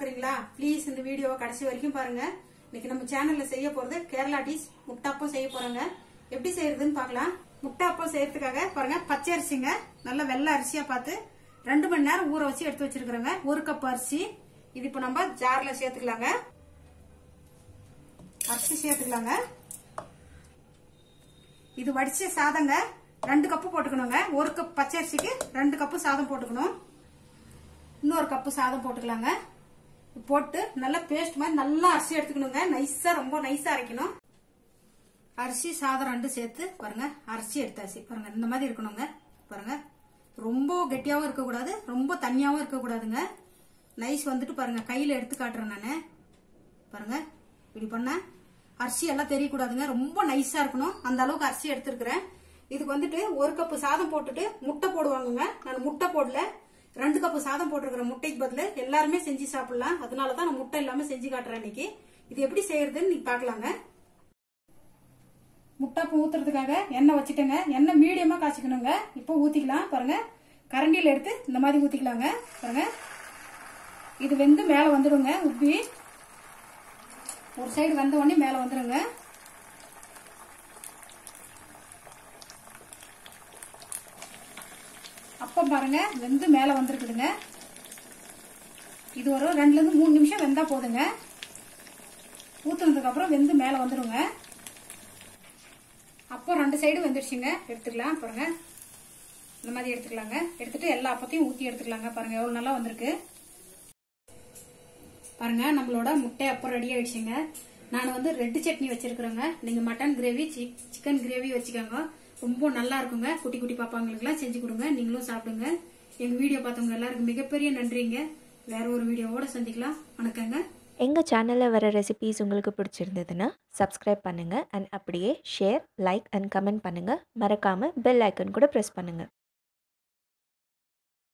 இருக்கிறீங்களா ப்ளீஸ் இந்த வீடியோவை கடைசி வரைக்கும் பாருங்க இன்னைக்கு நம்ம சேனல்ல செய்ய போறது கேரளா டிஷ் முட்டாப்பம் செய்ய போறோங்க எப்படி செய்யறதுன்னு பார்க்கலாம் முட்டாப்பம் செய்யறதுக்காக பாருங்க பச்சை அரிசிங்க நல்ல வெள்ளை அரிசியா பார்த்து ரெண்டு மணி நேரம் ஊற வச்சு எடுத்து வச்சிருக்கிறோங்க ஒரு கப் அரிசி இது இப்போ நம்ம ஜார்ல சேர்த்துக்கலாங்க அரிசி சேர்த்துக்கலாங்க இது வடிச்ச சாதங்க ரெண்டு கப்பு போட்டுக்கணுங்க ஒரு கப் பச்சை அரிசிக்கு ரெண்டு கப்பு சாதம் போட்டுக்கணும் இன்னொரு கப்பு சாதம் போட்டுக்கலாங்க போட்டு நல்லா பேஸ்ட் மாதிரி நல்லா அரிசி எடுத்துக்கணுங்க நைஸா ரொம்ப நைஸா அரைக்கணும் அரிசி சாதம் ரெண்டு சேர்த்து பாருங்க அரிசி எடுத்தாச்சு பாருங்க இந்த மாதிரி இருக்கணுங்க பாருங்க ரொம்ப கெட்டியாவும் இருக்கக்கூடாது ரொம்ப தண்ணியாவும் இருக்கக்கூடாதுங்க நைஸ் வந்துட்டு பாருங்க கையில எடுத்து காட்டுறேன் நானு பாருங்க இப்படி பண்ண அரிசி எல்லாம் தெரியக்கூடாதுங்க ரொம்ப நைஸா இருக்கணும் அந்த அளவுக்கு அரிசி எடுத்திருக்கிறேன் இதுக்கு வந்துட்டு ஒரு கப்பு சாதம் போட்டுட்டு முட்டை போடுவாங்கங்க நான் முட்டை போடல ரெண்டு கப்பு சாதம் போட்டிருக்கிறேன் முட்டைக்கு பதில் எல்லாருமே செஞ்சு சாப்பிடலாம் அதனாலதான் நான் முட்டை இல்லாம செஞ்சு காட்டுறேன் இன்னைக்கு இது எப்படி செய்யறதுன்னு நீ பாக்கலாங்க முட்டைப்பு ஊத்துறதுக்காக எண்ணெய் வச்சுட்டேங்க எண்ணெய் மீடியமா காய்ச்சிக்கணுங்க இப்போ ஊத்திக்கலாம் பாருங்க கரண்டியில எடுத்து இந்த மாதிரி ஊத்திக்கலாங்க பாருங்க இது வெந்து மேல வந்துடுங்க உப்பி ஒரு சைடு வெந்த உடனே மேல வந்துருங்க அப்ப பாருங்க வெந்து மேல வந்திருக்குதுங்க இது ஒரு ரெண்டுல இருந்து மூணு நிமிஷம் வெந்தா போதுங்க ஊத்துனதுக்கு அப்புறம் வெந்து மேல வந்துருங்க அப்போ ரெண்டு சைடு வெந்துருச்சுங்க எடுத்துக்கலாம் பாருங்க இந்த மாதிரி எடுத்துக்கலாங்க எடுத்துட்டு எல்லா அப்பத்தையும் ஊத்தி எடுத்துக்கலாங்க பாருங்க எவ்வளவு நல்லா வந்திருக்கு பாருங்க நம்மளோட முட்டை அப்போ ரெடி ஆயிடுச்சுங்க நான் வந்து ரெட் சட்னி வச்சிருக்கிறேங்க நீங்க மட்டன் கிரேவி சிக்கன் கிரேவி வச்சுக்கோங்க ரொம்ப நல்லா இருக்குங்க குட்டி குட்டி பாப்பாங்களுக்குலாம் செஞ்சு கொடுங்க நீங்களும் சாப்பிடுங்க எங்க வீடியோ பார்த்தவங்க எல்லாருக்கும் மிகப்பெரிய நன்றிங்க வேற ஒரு வீடியோவோட சந்திக்கலாம் வணக்கங்க எங்கள் சேனலில் வர ரெசிபீஸ் உங்களுக்கு பிடிச்சிருந்ததுன்னா சப்ஸ்கிரைப் பண்ணுங்கள் அண்ட் அப்படியே ஷேர் லைக் அண்ட் கமெண்ட் பண்ணுங்கள் மறக்காமல் பெல் ஐக்கன் கூட ப்ரெஸ் பண்ணுங்கள்